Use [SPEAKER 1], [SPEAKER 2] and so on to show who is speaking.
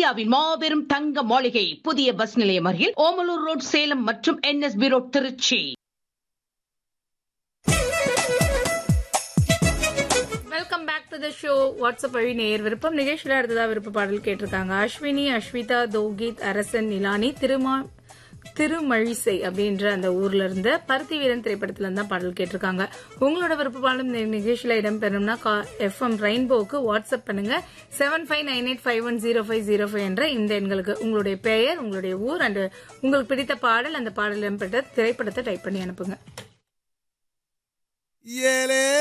[SPEAKER 1] இந்தியாவின் மாபெரும் தங்க மாளிகை புதிய பஸ் நிலையம் அருகில் ஓமலூர் ரோட் சேலம் மற்றும் NSB road Tiruchi
[SPEAKER 2] welcome back to the show WhatsApp வழி நேர் விருப்பம் நிகழ்ச்சியில் அடுத்ததா விருப்ப பாடல் கேட்டிருக்காங்க அஸ்வினி அஸ்விதா தோகித் அரசன் நிலானி திருமா திருமழிசை அப்படின்ற அந்த ஊர்ல இருந்து பருத்தி வீரன் திரைப்படத்துல இருந்தா பாடல் கேட்டிருக்காங்க உங்களோட விருப்ப பாடலும் இந்த நிகழ்ச்சியில இடம்பெறும்னா எஃப்எம் ரெயின்போக்கு வாட்ஸ்அப் பண்ணுங்க seven five nine eight five one zero five zero five என்ற இந்த எண்களுக்கு உங்களுடைய பெயர் உங்களுடைய ஊர் அண்ட் உங்களுக்கு பிடித்த பாடல் அந்த பாடல் இடம்பெற்ற திரைப்படத்தை டைப் பண்ணி அனுப்புங்க
[SPEAKER 3] ஏலே